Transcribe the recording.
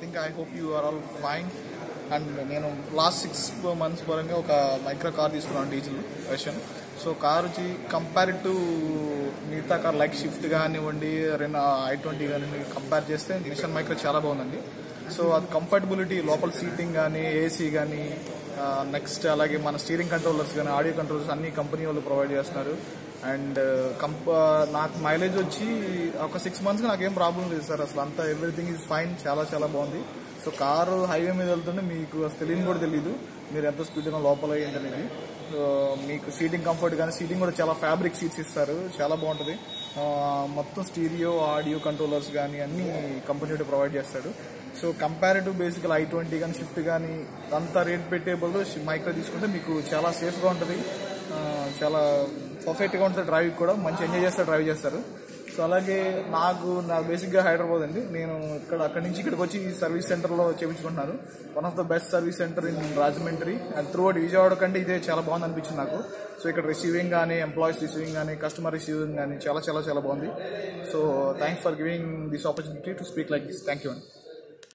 think I hope you are all fine and నేను last six months పరంగా ఒక Micra car తీసుకున్నాను diesel version so car వచ్చి compare to మిగతా car like Swift కానివ్వండి రెండు ఐ ట్వంటీ కానివ్వండి కంపేర్ చేస్తే మిషన్ మైక్రో చాలా బాగుందండి సో అది కంఫర్టబిలిటీ లోపల సీటింగ్ కానీ ఏసీ కానీ నెక్స్ట్ అలాగే మన స్టీరింగ్ కంట్రోలర్స్ కానీ ఆడియో కంట్రోలర్స్ అన్ని కంపెనీ వాళ్ళు ప్రొవైడ్ చేస్తున్నారు అండ్ కంప నాకు మైలేజ్ వచ్చి ఒక సిక్స్ మంత్స్కి నాకేం ప్రాబ్లం లేదు సార్ అసలు అంతా ఎవ్రీథింగ్ ఈజ్ ఫైన్ చాలా చాలా బాగుంది సో కారు హైవే మీద వెళ్తుంటే మీకు అసలు తెలియని కూడా తెలియదు మీరు ఎంత స్పీడ్గా లోపల ఏంటనేది సో మీకు సీటింగ్ కంఫర్ట్ కానీ సీటింగ్ కూడా చాలా ఫ్యాబ్రిక్ సీట్స్ ఇస్తారు చాలా బాగుంటుంది ఆ, మొత్తం స్టీరియో ఆడియో కంట్రోలర్స్ కానీ అన్ని కంపెనీ ప్రొవైడ్ చేస్తాడు so comparative basically i twenty కానీ షిఫ్ట్ కానీ అంత రేట్ పెట్టే బదులు మైక్రో తీసుకుంటే మీకు చాలా సేఫ్గా ఉంటుంది ఆ, చాలా పర్ఫెక్ట్గా ఉంటుంది డ్రైవ్ కూడా మంచి ఎంజాయ్ చేస్తారు డ్రైవ్ చేస్తారు సో అలాగే నాకు నా బేసిక్గా హైదరాబాద్ అండి నేను ఇక్కడ అక్కడి నుంచి ఇక్కడికి వచ్చి ఈ సర్వీస్ సెంటర్లో చేయించుకుంటున్నాను one of the best service centre in Rajahmundry and throughout Vijayawada కంటే ఇదే చాలా బాగుంది అనిపించింది నాకు సో ఇక్కడ రిసీవింగ్ కానీ ఎంప్లాయీస్ రిసీవింగ్ కానీ కస్టమర్ రిసీవింగ్ కానీ చాలా చాలా చాలా బాగుంది so thanks for giving this opportunity to speak like this thank you అండి